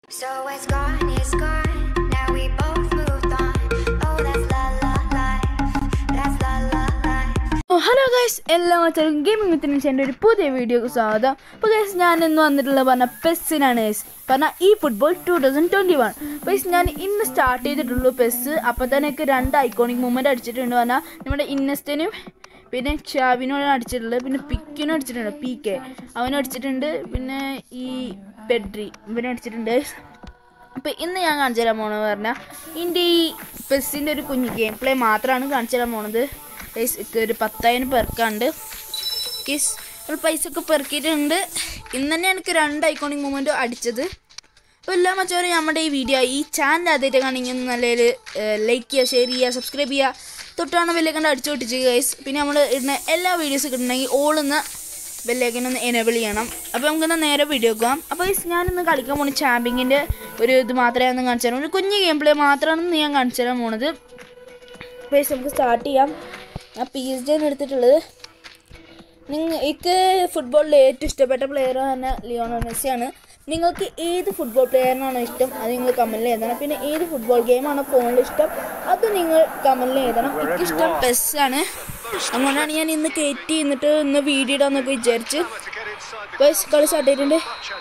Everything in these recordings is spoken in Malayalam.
So it's gone, it's gone. Now we both moved on. Oh, that's la la life. That's la la life. Oh hello guys എല്ലാ മച്ചാലും ഗെയിമിംഗ് വിത്തിന് എൻ്റെ ഒരു പുതിയ വീഡിയോക്ക് സ്വാഗതം അപ്പോൾ ഗൈസ് ഞാൻ ഇന്ന് വന്നിട്ടുള്ളത് പറഞ്ഞ പെസ്സിനാണ് ഗൈസ് പറഞ്ഞാൽ ഈ football two thousand twenty one guys ഞാൻ ഇന്ന് സ്റ്റാർട്ട് ചെയ്തിട്ടുള്ളൂ പെസ് അപ്പോൾ തന്നെ എനിക്ക് രണ്ട് ഐക്കോണിക് മൂവ്മെൻറ്റ് അടിച്ചിട്ടുണ്ട് പറഞ്ഞാൽ നമ്മുടെ ഇന്നസ്റ്റിനും പിന്നെ ഷാവിനോട് അടിച്ചിട്ടുള്ളത് പിന്നെ പിക്കിനും അടിച്ചിട്ടുണ്ട് പി കെ അവനും അടിച്ചിട്ടുണ്ട് പിന്നെ ഈ പെഡ്രി ഇവനും അടിച്ചിട്ടുണ്ട് അപ്പോൾ ഇന്ന് ഞാൻ കാണിച്ചു തരാൻ പോണെന്ന് പറഞ്ഞാൽ ഇതിൻ്റെ ഈ പെസ്സിൻ്റെ ഒരു കുഞ്ഞ് ഗെയിം പ്ലേ മാത്രമാണ് കാണിച്ചു തരാൻ പോണത് ഗൈസ് ഇക്ക് ഒരു പത്തായിരം പേർക്കാണ്ട് ഗൈസ് ഒരു പൈസ ഒക്കെ പെറുക്കിയിട്ടുണ്ട് ഇന്ന് തന്നെ എനിക്ക് രണ്ട് ഐക്കോണിക് മൂമെൻറ്റ് അടിച്ചത് അപ്പോൾ എല്ലാ മച്ചവരും നമ്മുടെ ഈ വീഡിയോ ഈ ചാനൽ ആദ്യമായിട്ട് കാണിക്കുന്ന നിലയിൽ ലൈക്ക് ചെയ്യുക ഷെയർ ചെയ്യുക സബ്സ്ക്രൈബ് ചെയ്യുക തൊട്ടാണ് ബെല്ലേക്കണ്ട് അടിച്ചു പൊട്ടിച്ച് ഗൈസ് പിന്നെ നമ്മൾ ഇടുന്ന എല്ലാ വീഡിയോസ് കിട്ടണമെങ്കിൽ ഓളുന്ന ബെല്ലേക്കൻ ഒന്ന് എനേബിൾ ചെയ്യണം അപ്പോൾ നമുക്കിന്ന് നേരെ വീഡിയോ പോകാം അപ്പോൾ ഗൈസ് ഞാനിന്ന് കളിക്കാൻ പോണ ചാമ്പിങ്ങിൻ്റെ ഒരു ഇത് മാത്രമേ ഒന്ന് കാണിച്ചു തരാം ഒരു കുഞ്ഞ് ഗെയിം പ്ലേ മാത്രമാണ് ഇന്ന് ഞാൻ കാണിച്ചു തരാൻ പോണത് ഗൈസ് നമുക്ക് സ്റ്റാർട്ട് ചെയ്യാം ഞാൻ പി എസ് ഡി ആണ് എടുത്തിട്ടുള്ളത് നിങ്ങൾ എനിക്ക് ഫുട്ബോളിൽ ഏറ്റവും ഇഷ്ടപ്പെട്ട പ്ലെയർ തന്നെ ലിയോണൽ മെസ്സിയാണ് നിങ്ങൾക്ക് ഏത് ഫുട്ബോൾ പ്ലെയറിനാണോ ഇഷ്ടം അത് നിങ്ങൾ കമൻറ്റിൽ എഴുതണം പിന്നെ ഏത് ഫുട്ബോൾ ഗെയിമാണോ ഫോണിൽ ഇഷ്ടം അത് നിങ്ങൾ കമൻറ്റിൽ എഴുതണം എനിക്കിഷ്ടം പെസ്സാണ് അതുകൊണ്ടാണ് ഞാൻ ഇന്ന് കയറ്റി എന്നിട്ട് ഇന്ന് വീഡിയോ ഇടാന്നൊക്കെ വിചാരിച്ച് പൈസ് കളി സ്റ്റാർട്ട് ചെയ്തിട്ടുണ്ട്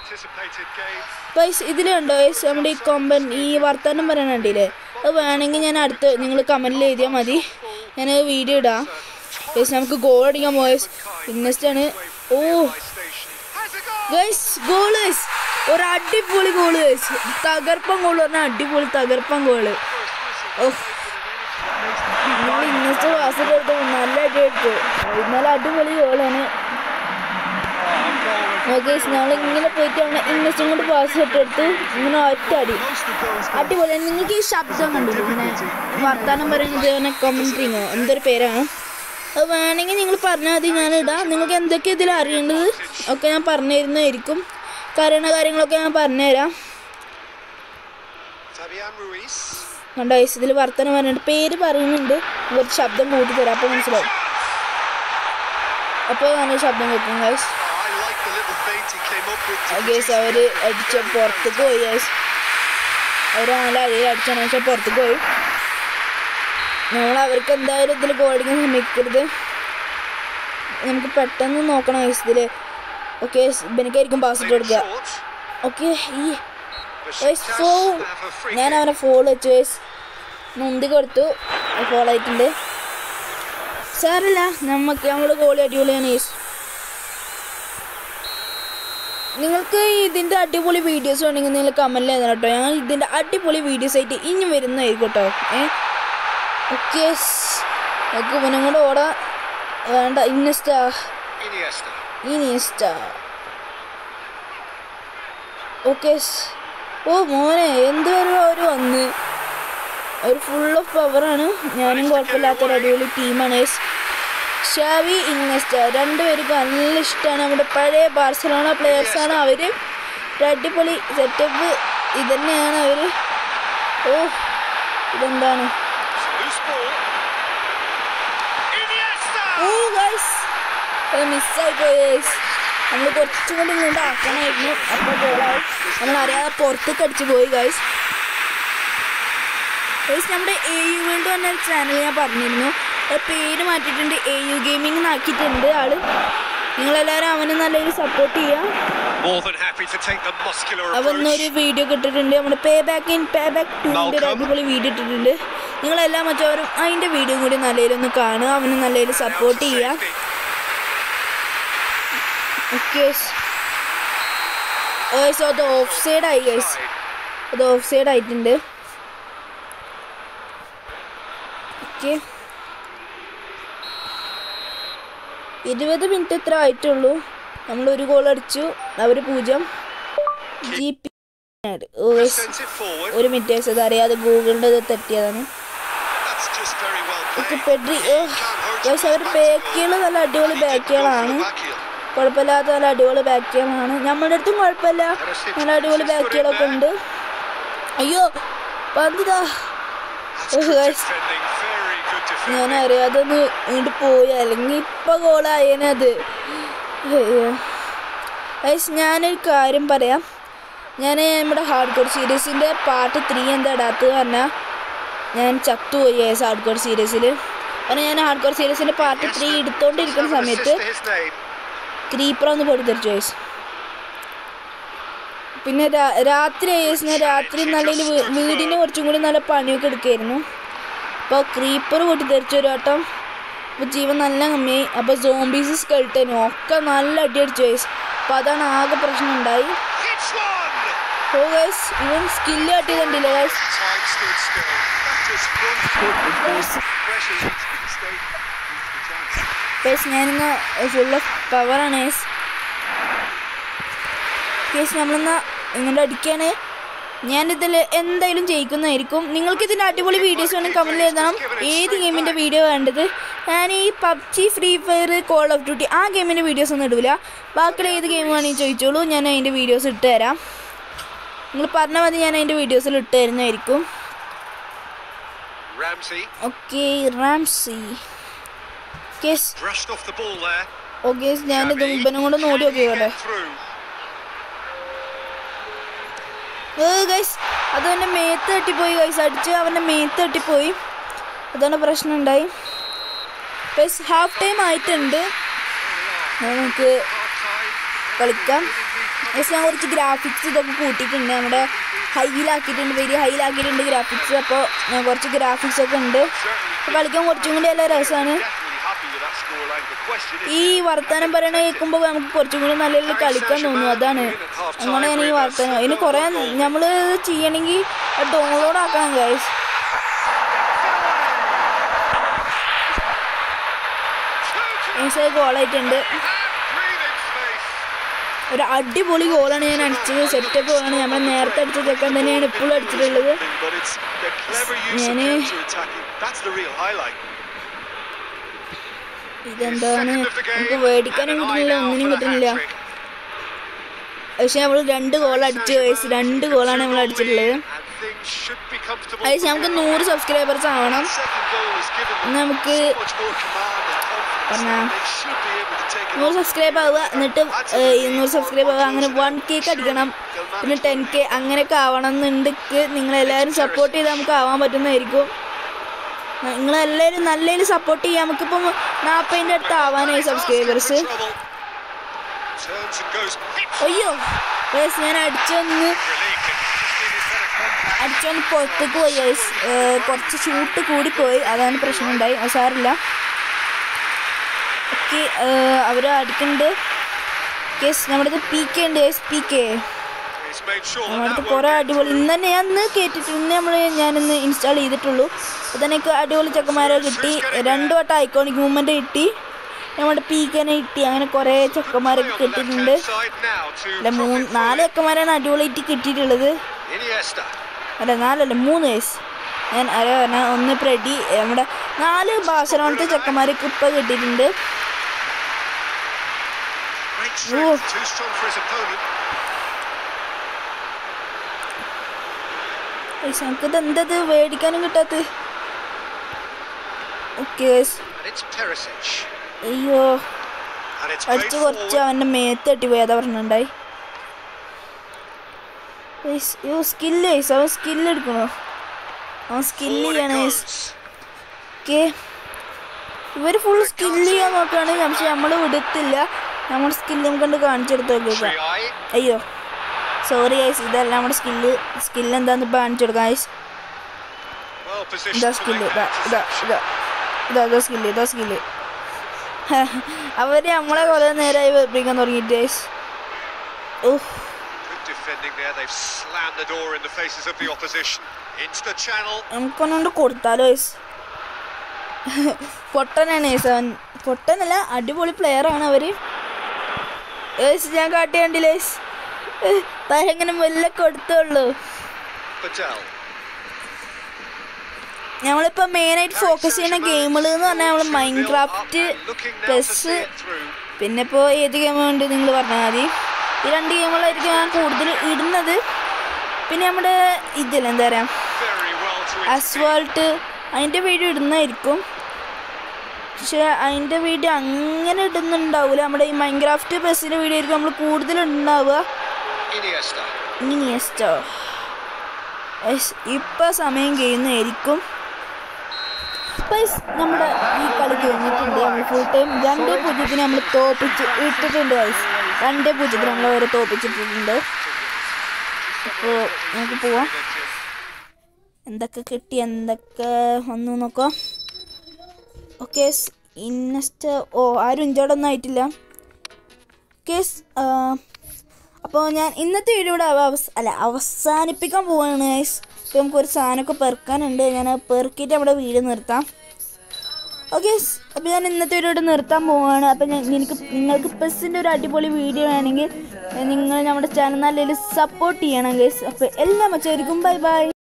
പൈസ് ഇതിലുണ്ടോ പൈസ് നമ്മുടെ ഈ കൊമ്പൻ ഈ വർത്തമാനം പറയണ കണ്ടില്ലേ അത് വേണമെങ്കിൽ ഞാൻ അടുത്ത് നിങ്ങൾ കമൻറ്റിൽ എഴുതിയാൽ മതി ഞാൻ വീഡിയോ ഇടാം പൈസ് നമുക്ക് ഗോൾ അടിക്കാൻ പോയ ഇന്നസ്റ്റ് ആണ് ഓ ഗൈസ് ഗോൾ ഗൈസ് ഒരു അടിപൊളി ഗോൾ ഗൈസ് തകർപ്പൻ ഗോൾ പറഞ്ഞാൽ അടിപൊളി തകർപ്പൻ ഗോള് ഓ നിങ്ങൾ ഇന്നത്തെ ക്ലാസ്സിൽ എടുത്തു നല്ല അടി എടുത്തു ഇന്നലെ അടിപൊളി ഗോളാണ് ഓക്കെ ഞങ്ങൾ ഇങ്ങനെ പോയിട്ട് അവിടെ ഇന്നസും കൊണ്ട് പാസ് ഇട്ടെടുത്ത് ഇങ്ങനെ ഒറ്റ അടി അടിപൊളി നിങ്ങൾക്ക് ഈ ശബ്ദം കണ്ടില്ലേ ഇങ്ങനെ വർത്താനം പറയുന്നത് ഇങ്ങനെ കൊമൻട്രിങ്ങോ എന്തൊരു പേരാണ് അത് വേണമെങ്കിൽ നിങ്ങൾ പറഞ്ഞാൽ മതി ഞാൻ ഇടാം നിങ്ങൾക്ക് എന്തൊക്കെ ഇതിൽ അറിയേണ്ടത് ഒക്കെ ഞാൻ പറഞ്ഞു തരുന്നതായിരിക്കും കറിയണ കാര്യങ്ങളൊക്കെ ഞാൻ പറഞ്ഞുതരാം Fabian Ruiz. കണ്ടോ guys, ഇതിൽ വർത്തനം പറയുന്നുണ്ട് പേര് പറയുന്നുണ്ട് കുറച്ച് ശബ്ദം കൂട്ടി തരാം അപ്പോൾ മനസ്സിലാവും അപ്പോൾ ഞാൻ ശബ്ദം കേൾക്കും guys Oh, I like the little feint he came up with. to guys produce അവർ the- അടിച്ച പുറത്തേക്ക് പോയി ഗൈസ് അവർ നല്ല അടിയിൽ അടിച്ചാണ് പക്ഷെ പുറത്തേക്ക് പോയി നമ്മൾ അവർക്ക് എന്തായാലും ഇതിൽ ഗോളിങ് സമ്മതിക്കരുത് നമുക്ക് പെട്ടെന്ന് നോക്കണം ഗൈസ് ഇതിൽ ഓക്കെ ബെനിക്കായിരിക്കും പാസ് ഇട്ട് കൊടുക്കുക Short. ഓക്കെ ഈ ഗൈസ് Besiktas ഫോ have a free ഞാൻ kick. അവനെ ഫോൾ വെച്ചു ഗൈസ് മുന്തി കൊടുത്തു ഫോൾ ആയിട്ടുണ്ട് സാറില്ല നമുക്ക് നമ്മൾ ഗോളി അടിപൊളിയാണ് ഗൈസ് നിങ്ങൾക്ക് ഇതിൻ്റെ അടിപൊളി വീഡിയോസ് വേണമെങ്കിൽ നിങ്ങൾ കമൻറ്റിൽ എഴുതണം കേട്ടോ ഞങ്ങൾ ഇതിൻ്റെ അടിപൊളി വീഡിയോസ് ആയിട്ട് ഇനി വരുന്നതായിരിക്കും കേട്ടോ ഏ ഓക്കെ നമുക്ക് ഇവനും കൂടെ ഓടാ വേണ്ട ഇന്നസ്റ്റാ Iniesta. ഇനിസ്റ്റ ഓക്കെ ഓ മോനെ എന്തുവരെ അവർ വന്ന് അവർ ഫുൾ ഓഫ് പവറാണ് ഞാനും കുഴപ്പമില്ലാത്തൊരു അടിപൊളി ടീമാണ് ഷാവി ഇൻവെസ്റ്റ രണ്ടുപേർക്കും നല്ല ഇഷ്ടമാണ് നമ്മുടെ പഴയ ബാർസലോണ പ്ലെയേഴ്സാണ് അവർ അടിപൊളി സെറ്റപ്പ് ഇതന്നെയാണ് അവർ ഓ ഇതെന്താണ് Loose ball. Iniesta. Oh guys മിസ്സായി പോയി ഗൈസ് നമ്മൾ കുറച്ചും കൂടി ഇങ്ങോട്ട് ആക്കണമായിരുന്നു അപ്പോൾ ഗോളായി നമ്മൾ അറിയാതെ പുറത്തേക്ക് അടിച്ചു പോയി ഗൈസ് ഗൈസ് നമ്മുടെ എ യു വേൾഡ് പറഞ്ഞ ചാനൽ ഞാൻ പറഞ്ഞിരുന്നു അത് പേര് മാറ്റിയിട്ടുണ്ട് എ യു ഗെയിമിംഗ് എന്നാക്കിയിട്ടുണ്ട് ആള് നിങ്ങളെല്ലാവരും അവനെ നല്ല രീതിയിൽ സപ്പോർട്ട് ചെയ്യുക More than happy to take the muscular അവൻ approach. ഒരു വീഡിയോ ഇട്ടിട്ടുണ്ട് നമ്മുടെ pay back in pay back ടൂവിൻ്റെ ഒരു Malcolm. അടിപൊളി വീഡിയോ ഇട്ടിട്ടുണ്ട് നിങ്ങളെല്ലാം മറ്റവരും അതിൻ്റെ വീഡിയോ കൂടി നല്ല രീതിയിലൊന്ന് കാണുക അവന് നല്ല രീതിയിൽ സപ്പോർട്ട് ചെയ്യുക Safety. ഓക്കെ സോ അത് ഓഫ് സൈഡ് ആയി ഗൈസ് അത് ഓഫ് സൈഡ് ആയിട്ടുണ്ട് ഓക്കെ ഇരുപത് മിനിറ്റ് എത്ര ആയിട്ടുള്ളൂ നമ്മൾ ഒരു ഗോൾ അടിച്ചു അവർ പൂജ്യം G P Sends it forward. ഒരു മിനിറ്റ് ഗൈസ് അത് അറിയാതെ ഗൂഗിളിൻ്റെ ഇത് തെറ്റിയതാണ് That's just very well okay played. Pedri guys അവർ ബാക്കുകൾ നല്ല അടിപൊളി ബാക്കുകളാണ് കുഴപ്പമില്ലാത്ത നല്ല അടിപൊളി ബാക്കുകളാണ് നമ്മുടെ അടുത്തും കുഴപ്പമില്ല നല്ല അടിപൊളി ബാക്കുകളൊക്കെ ഉണ്ട് അയ്യോ പന്തിതാ guys Defending, very good defending. ഞാൻ അറിയാതെ ഒന്ന് ഇങ്ങോട്ട് പോയി അല്ലെങ്കിൽ ഇപ്പൊ ഗോളായേനത് ഗൈസ് ഞാനൊരു കാര്യം പറയാം ഞാൻ നമ്മുടെ ഹാർഡ് കോഡ് സീരീസിൻ്റെ പാർട്ട് ത്രീ എന്താ ഇടാത്തത് പറഞ്ഞാൽ ഞാൻ ചത്തുപോയി ഏസ് ഹാർഡ് കോഡ് സീരീസിൽ കാരണം ഞാൻ ഹാർഡ് കോഡ് സീരീസിൻ്റെ പാർട്ട് ത്രീ എടുത്തോണ്ടിരിക്കുന്ന സമയത്ത് Assist to his name. Creeper ഒന്ന് പൊട്ടിത്തെറിച്ചു വയസ്സ് പിന്നെ രാ- രാത്രി ആയേസ് ഞാൻ രാത്രി നല്ല വീടിന് കുറച്ചും കൂടി നല്ല പണിയൊക്കെ എടുക്കായിരുന്നു അപ്പോൾ ക്രീപ്പർ പൊട്ടിത്തെറിച്ചു ഒരു വട്ടം അപ്പോൾ ജീവൻ നല്ല കമ്മിയായി അപ്പോൾ സോംബീസ് സ്കെൽട്ടനും ഒക്കെ നല്ല അടി അടിച്ചു വയസ്സ് അപ്പോൾ അതാണ് ആകെ പ്രശ്നം ഉണ്ടായി It's one! ഓ ഗൈസ് ഇവൻ സ്കില്ല് കട്ടിയതുണ്ടല്ലോ guys Time stood still. That just runs pressure into the stadium. Guys ഞാനിന്ന് ഫുൾ ഓഫ് പവറാണ് ഗൈസ് ഗൈസ് നമ്മളിന്ന് ഇങ്ങനെ അടിക്കാണ് ഞാനിതിൽ എന്തായാലും ജയിക്കുന്നതായിരിക്കും നിങ്ങൾക്ക് ഇതിൻ്റെ അടിപൊളി വീഡിയോസ് വേണമെങ്കിൽ കമൻറ്റിൽ എഴുതണം ഏത് ഗെയിമിൻ്റെ വീഡിയോ വേണ്ടത് ഞാൻ ഈ PUBG free fire call of duty ആ ഗെയിമിൻ്റെ വീഡിയോസ് ഒന്നും ഇടില്ല ബാക്കിയുള്ള ഏത് ഗെയിം വേണമെങ്കിൽ ചോദിച്ചോളൂ ഞാൻ അതിൻ്റെ വീഡിയോസ് ഇട്ട് തരാം നിങ്ങൾ പറഞ്ഞാൽ മതി ഞാൻ അതിൻ്റെ വീഡിയോസിൽ ഇട്ട് തരുന്നതായിരിക്കും Ramsey ഓക്കെ റാംസി കേസ് brushed off the ball there. Okay ഞാനിത് മുമ്പനും കൂടെ നോടി നോക്കിയോട്ടെ Get through. ഗൈസ് അത് അവൻ്റെ മേത്ത് തട്ടിപ്പോയി ഗൈസ് അടിച്ച് അവൻ്റെ മേത്ത് തട്ടിപ്പോയി അതാണ് പ്രശ്നം ഉണ്ടായി ഗൈസ് ഹാഫ് ടൈം ആയിട്ടുണ്ട് നമുക്ക് കളിക്കാം ഗൈസ് ഞാൻ കുറച്ച് ഗ്രാഫിക്സ് ഇതൊക്കെ കൂട്ടിയിട്ടുണ്ട് നമ്മുടെ ഹൈയിലാക്കിയിട്ടുണ്ട് വലിയ ഹൈയിലാക്കിയിട്ടുണ്ട് ഗ്രാഫിക്സ് അപ്പോൾ ഞാൻ കുറച്ച് ഗ്രാഫിക്സ് ഒക്കെ ഉണ്ട് അപ്പോൾ കളിക്കാൻ കുറച്ചും കൂടി നല്ല രസമാണ് Definitely happy with that scoreline. The question is, ഈ വർത്തമാനം പറയണ കേൾക്കുമ്പോൾ നമുക്ക് കുറച്ചും കൂടി നല്ല രീതിയിൽ കളിക്കാൻ തോന്നും അതാണ് അങ്ങനെ ഞാൻ ഈ വർത്തമാനം അതിന് കുറേ നമ്മൾ ചെയ്യണമെങ്കിൽ ഡൗൺലോഡ് ആക്കണം ഗൈസ് ഈസായി ഗോളായിട്ടുണ്ട് breathing space. ഒരു അടിപൊളി ഗോളാണ് ഞാൻ അടിച്ചത് സെറ്റപ്പ് ഗോളാണ് നമ്മൾ നേരത്തെ അടിച്ച ചെക്കൻ തന്നെയാണ് ഇപ്പോഴും അടിച്ചിട്ടുള്ളത് But it's the clever use of ഞാന് counter-attacking. That's the real highlight. ഇതെന്താണ് Second of the game, നമുക്ക് മേടിക്കാനും and an eye കിട്ടുന്നില്ല now ഒന്നിനും for the കിട്ടുന്നില്ല hat-trick. പക്ഷെ നമ്മൾ രണ്ട് ഗോൾ അടിച്ച് വയസ്സ് രണ്ട് ഗോളാണ് നമ്മൾ അടിച്ചിട്ടുള്ളത് And things should be comfortable അയച്ച് from നമുക്ക് here. നൂറ് സബ്സ്ക്രൈബേഴ്സ് ആവണം Second goal has given them നമുക്ക് so much more command and confidence. പറഞ്ഞാ They should be able to take it നൂറ് on. സബ്സ്ക്രൈബ് ആവുക എന്നിട്ട് ഏഹ്, ഇരുന്നൂറ് സബ്സ്ക്രൈബ് ആവുക അങ്ങനെ വൺ കേക്ക് അടിക്കണം പിന്നെ ടെൻ കെ അങ്ങനെയൊക്കെ ആവണം എന്നുണ്ടെങ്കിൽ നിങ്ങളെല്ലാവരും സപ്പോർട്ട് ചെയ്താൽ നമുക്ക് ആവാൻ പറ്റുന്നതായിരിക്കും നിങ്ങളെല്ലാവരും നല്ല രീതിയിൽ സപ്പോർട്ട് ചെയ്യാം നമുക്കിപ്പം നാൽപ്പതിൻ്റെ അടുത്ത് ആവാനായി subscribers Trouble. Turns and goes. Hits അയ്യോ guys, ഞാൻ അടിച്ചൊന്ന് relief. It just needed better contact. അടിച്ചൊന്ന് പുറത്തേക്ക് പോയി guys. ഏഹ്, കുറച്ച് ഷൂട്ട് കൂടിപ്പോയി അതാണ് പ്രശ്നമുണ്ടായി അത് സാറില്ല ഓക്കെ അവർ അടിക്കുന്നുണ്ട് കേസ് നമ്മുടെ പി കെ ഉണ്ട് P K He's made sure that നമ്മുടെ that അടുത്ത് won't കുറേ get അടിപൊളി ഇന്ന് തന്നെ ഞാൻ ഇന്ന് കേട്ടിട്ട് ഇന്ന് നമ്മൾ ഞാനിന്ന് ഇൻസ്റ്റാൾ ചെയ്തിട്ടുള്ളൂ അപ്പോൾ തന്നെ എനിക്ക് അടിപൊളി ചെക്കന്മാരെ കിട്ടി രണ്ട് വട്ടം ഐക്കോണിക് മൂവ്മെൻറ്റ് കിട്ടി നമ്മുടെ പി കെനെ കിട്ടി അങ്ങനെ കുറേ ചെക്കന്മാരൊക്കെ play on the കിട്ടിയിട്ടുണ്ട് left-hand side now to അല്ല മൂന്ന് profit നാല് ചെക്കന്മാരാണ് അടിപൊളിയായിട്ട് കിട്ടിയിട്ടുള്ളത് Iniesta. അല്ല നാലല്ല മൂന്ന് വയസ്സ് ഞാൻ ആരാ പറഞ്ഞ ഒന്ന് പ്രഡി നമ്മുടെ നാല് ബാഴ്സലോണത്തെ ചെക്കന്മാർക്ക് ഇപ്പം കിട്ടിയിട്ടുണ്ട് Great strength. Too strong for his opponent. Guys, നമുക്കിത് എന്തത് മേടിക്കാനും കിട്ടാത്ത ഓക്കെ And it's Perisic. അയ്യോ And it's played അടിച്ച് കുറച്ച് forward. അവൻ്റെ മേത്ത് തട്ടി പോയി അതാ പറഞ്ഞിട്ടുണ്ടായി ഗൈസ്, അയ്യോ സ്കില്ല് ഗൈസ് അവൻ സ്കില്ല് എടുക്കണോ അവൻ സ്കില്ല് Forward it ചെയ്യണം ഗൈസ് goes. ഓക്കെ ഇവർ ഫുൾ സ്കില്ല് ചെയ്യാൻ നോക്കുകയാണ് പക്ഷെ നമ്മൾ വിടത്തില്ല നമ്മുടെ സ്കില്ല് നമുക്ക് കണ്ട് കാണിച്ചെടുത്ത് നോക്കുക Triay. അയ്യോ സോറി ഗൈസ് ഇതല്ല നമ്മുടെ സ്കില്ല് സ്കില്ല് എന്താന്ന് ഇപ്പം കാണിച്ചു കൊടുക്കാം ഗൈസ് Well positioned ഇതാ to സ്കില്ല് make ഇതാ that ഇതാ interception. ഇതാ ഇതാ ഇതാ സ്കില്ല് ഇതാ സ്കില്ല് അവര് നമ്മളെ കുറേ നേരമായി വെപ്പിക്കാൻ തുടങ്ങിയിട്ട് guys oh Good defending there. They've slammed the door in the faces of the opposition. Into the channel. നമുക്കൊന്നുകൊണ്ട് കൊടുത്താലോ ഗൈസ് പൊട്ടനാണ് ഗൈസ് അവൻ പൊട്ടനല്ല അടിപൊളി player ആണ് അവര് ഗൈസ് ഞാൻ കാട്ടി കണ്ടില്ല ഗൈസ് തരങ്ങനെ മെല്ലെ കൊടുത്തുള്ളൂ Patel. നമ്മളിപ്പോൾ മെയിനായിട്ട് ഫോക്കസ് ചെയ്യുന്ന ഗെയിമുകൾ എന്ന് പറഞ്ഞാൽ നമ്മൾ മൈൻക്രാഫ്റ്റ് പ്ലസ് പിന്നെ ഇപ്പോൾ ഏത് ഗെയിം ഉണ്ട് നിങ്ങൾ പറഞ്ഞാൽ മതി ഈ രണ്ട് ഗെയിമുകളായിരിക്കും ഞാൻ കൂടുതൽ ഇടുന്നത് പിന്നെ നമ്മുടെ ഇതിൽ എന്താ പറയുക Very well to അസ്വാൾട്ട് അതിൻ്റെ വീഡിയോ ഇടുന്നതായിരിക്കും പക്ഷേ അതിൻ്റെ വീഡിയോ അങ്ങനെ ഇടുന്നുണ്ടാവില്ല നമ്മുടെ ഈ മൈൻക്രാഫ്റ്റ് പ്ലസിൻ്റെ വീഡിയോ ആയിരിക്കും നമ്മൾ കൂടുതൽ ഉണ്ടാവുക Iniesta. ഇനിയസ്റ്റോ യെസ് ഇപ്പം സമയം കഴിയുന്നതായിരിക്കും ഗൈസ് നമ്മുടെ ഈ കളി കഴിഞ്ഞിട്ടുണ്ട് നമ്മൾ ഫുൾ ടൈം രണ്ട് പൂജ്യത്തിന് നമ്മൾ തോപ്പിച്ച് ഇട്ടിട്ടുണ്ട് ഗൈസ് രണ്ട് പൂജ്യത്തിന് നമ്മൾ അവരെ തോപ്പിച്ചിട്ടിട്ടുണ്ട് അപ്പോൾ നമുക്ക് പോവാം എന്തൊക്കെ കിട്ടി എന്തൊക്കെ വന്നു നോക്കാം ഓക്കെ ഇന്നസ്റ്റ് ഓ ആരും ഇഞ്ചോടൊന്നും ആയിട്ടില്ല കേസ് അപ്പോൾ ഞാൻ ഇന്നത്തെ വീഡിയോ ഇവിടെ അവസ് അല്ല അവസാനിപ്പിക്കാൻ പോവാണ് ഗൈസ് ഇപ്പോൾ നമുക്കൊരു സാധനമൊക്കെ പെറുക്കാനുണ്ട് ഞാൻ അത് പെറുക്കിയിട്ട് നമ്മുടെ വീഡിയോ നിർത്താം ഓക്കെ അപ്പോൾ ഞാൻ ഇന്നത്തെ വീഡിയോ ഇവിടെ നിർത്താൻ പോവുകയാണ് അപ്പോൾ ഞാൻ എനിക്ക് നിങ്ങൾക്ക് പെസ്സിൻ്റെ ഒരു അടിപൊളി വീഡിയോ ആണെങ്കിൽ നിങ്ങൾ നമ്മുടെ ചാനൽ നല്ല സപ്പോർട്ട് ചെയ്യണം ഗൈസ് അപ്പോൾ എല്ലാ മച്ചായിരിക്കും ബൈ ബൈ